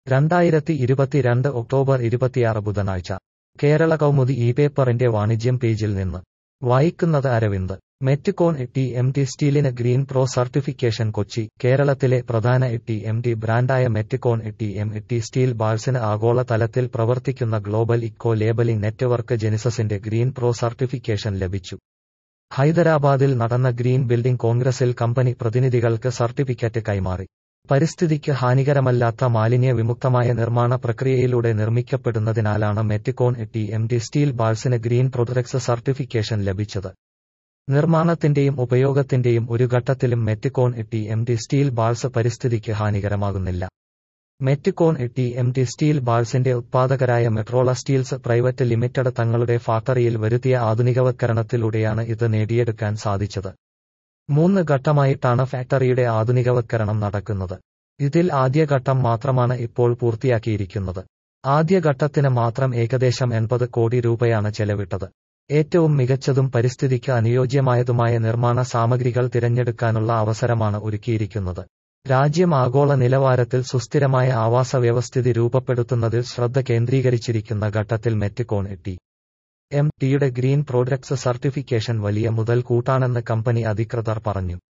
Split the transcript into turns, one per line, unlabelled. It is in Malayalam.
രണ്ടായിരത്തി ഇരുപത്തിരണ്ട് ഒക്ടോബർ ഇരുപത്തിയാറ് ബുധനാഴ്ച കേരള കൗമുദി ഈ പേപ്പറിന്റെ വാണിജ്യം പേജിൽ നിന്ന് വായിക്കുന്നത് Aravind Meticon T M T സ്റ്റീലിന് ഗ്രീൻ പ്രോ സർട്ടിഫിക്കേഷൻ കൊച്ചി കേരളത്തിലെ പ്രധാന ടി എം ടി ബ്രാൻഡായ Meticon T M T steel ബാൾസിന് ആഗോള തലത്തിൽ പ്രവർത്തിക്കുന്ന ഗ്ലോബൽ ഇക്കോ ലേബലിംഗ് നെറ്റ്വർക്ക് ജെനിസസിന്റെ ഗ്രീൻ പ്രോ സർട്ടിഫിക്കേഷൻ ലഭിച്ചു ഹൈദരാബാദിൽ നടന്ന ഗ്രീൻ ബിൽഡിംഗ് കോൺഗ്രസിൽ കമ്പനി പ്രതിനിധികൾക്ക് സർട്ടിഫിക്കറ്റ് കൈമാറി പരിസ്ഥിതിക്ക് ഹാനികരമല്ലാത്ത മാലിന്യ വിമുക്തമായ നിർമ്മാണ പ്രക്രിയയിലൂടെ നിർമ്മിക്കപ്പെടുന്നതിനാലാണ് Meticon T M T steel ബാൾസിന് ഗ്രീൻ പ്രൊഡക്ട്സ് സർട്ടിഫിക്കേഷൻ ലഭിച്ചത് നിർമ്മാണത്തിന്റെയും ഉപയോഗത്തിന്റെയും ഒരു ഘട്ടത്തിലും Meticon T M T steel balls പരിസ്ഥിതിക്ക് ഹാനികരമാകുന്നില്ല Meticon T M T steel ബാൾസിന്റെ ഉത്പാദകരായ മെട്രോള സ്റ്റീൽസ് പ്രൈവറ്റ് ലിമിറ്റഡ് തങ്ങളുടെ ഫാക്ടറിയിൽ വരുത്തിയ ആധുനികവത്കരണത്തിലൂടെയാണ് ഇത് നേടിയെടുക്കാൻ സാധിച്ചത് മൂന്ന് ഘട്ടമായിട്ടാണ് ഫാക്ടറിയുടെ ആധുനികവത്കരണം നടക്കുന്നത് ഇതിൽ ആദ്യഘട്ടം മാത്രമാണ് ഇപ്പോൾ പൂർത്തിയാക്കിയിരിക്കുന്നത് ആദ്യഘട്ടത്തിന് മാത്രം ഏകദേശം എൺപത് കോടി രൂപയാണ് ചെലവിട്ടത് ഏറ്റവും മികച്ചതും പരിസ്ഥിതിക്ക് അനുയോജ്യമായതുമായ നിർമ്മാണ സാമഗ്രികൾ തിരഞ്ഞെടുക്കാനുള്ള അവസരമാണ് ഒരുക്കിയിരിക്കുന്നത് രാജ്യം ആഗോള നിലവാരത്തിൽ സുസ്ഥിരമായ ആവാസ വ്യവസ്ഥിതി രൂപപ്പെടുത്തുന്നതിൽ ശ്രദ്ധ കേന്ദ്രീകരിച്ചിരിക്കുന്ന ഘട്ടത്തിൽ മെറ്റിക്കോൺ ടി എം ടിയുടെ ഗ്രീൻ പ്രോഡക്ട്സ് സർട്ടിഫിക്കേഷൻ വലിയ മുതൽ കൂട്ടാണെന്ന് കമ്പനി അധികൃതർ പറഞ്ഞു